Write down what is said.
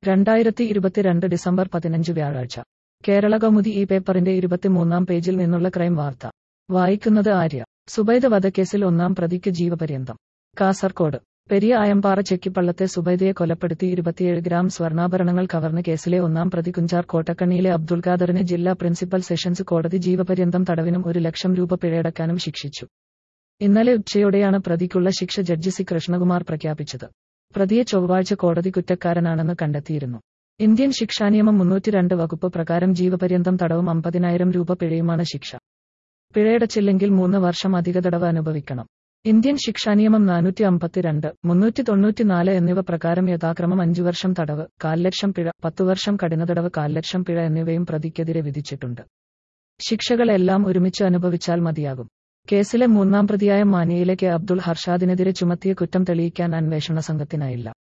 രണ്ടായിരത്തി ഇരുപത്തിരണ്ട് ഡിസംബർ പതിനഞ്ച് വ്യാഴാഴ്ച കേരള കൗമുദി ഈ പേപ്പറിന്റെ ഇരുപത്തിമൂന്നാം പേജിൽ നിന്നുള്ള ക്രൈം വാർത്ത വായിക്കുന്നത് ആര്യ സുബൈദ വധക്കേസിൽ ഒന്നാം പ്രതിക്ക് ജീവപര്യന്തം കാസർകോട് പെരിയ ആയമ്പാറ ചെക്കിപ്പള്ളത്തെ സുബൈദയെ കൊലപ്പെടുത്തി ഇരുപത്തിയേഴ് ഗ്രാം സ്വർണ്ണാഭരണങ്ങൾ കവർന്ന കേസിലെ ഒന്നാം പ്രതി കുഞ്ചാർ കോട്ടക്കണ്ണിയിലെ അബ്ദുൾ ഖാദറിനെ ജില്ലാ പ്രിൻസിപ്പൽ സെഷൻസ് കോടതി ജീവപര്യന്തം തടവിനും ഒരു ലക്ഷം രൂപ പിഴയടക്കാനും ശിക്ഷിച്ചു ഇന്നലെ ഉച്ചയോടെയാണ് പ്രതിക്കുള്ള ശിക്ഷ ജഡ്ജി സി കൃഷ്ണകുമാർ പ്രഖ്യാപിച്ചത് പ്രതിയെ ചൊവ്വാഴ്ച കോടതി കുറ്റക്കാരനാണെന്ന് കണ്ടെത്തിയിരുന്നു ഇന്ത്യൻ ശിക്ഷാനിയമം മുന്നൂറ്റി രണ്ട് വകുപ്പ് പ്രകാരം ജീവപര്യന്തം തടവും അമ്പതിനായിരം രൂപ പിഴയുമാണ് ശിക്ഷ പിഴയടച്ചില്ലെങ്കിൽ മൂന്ന് വർഷം അധിക തടവ് അനുഭവിക്കണം ഇന്ത്യൻ ശിക്ഷാനിയമം നാനൂറ്റി അമ്പത്തിരണ്ട് മുന്നൂറ്റി തൊണ്ണൂറ്റിനാല് എന്നിവ പ്രകാരം യഥാക്രമം അഞ്ചു വർഷം തടവ് കാൽ ലക്ഷം പിഴ പത്തു വർഷം കഠിന തടവ് കാൽ ലക്ഷം പിഴ എന്നിവയും പ്രതിക്കെതിരെ വിധിച്ചിട്ടുണ്ട് ശിക്ഷകളെല്ലാം ഒരുമിച്ച് അനുഭവിച്ചാൽ മതിയാകും കേസിലെ മൂന്നാം പ്രതിയായ മാനിയയിലെ കെ അബ്ദുൾ ഹർഷാദിനെതിരെ ചുമത്തിയ കുറ്റം തെളിയിക്കാൻ അന്വേഷണ സംഘത്തിനായില്ല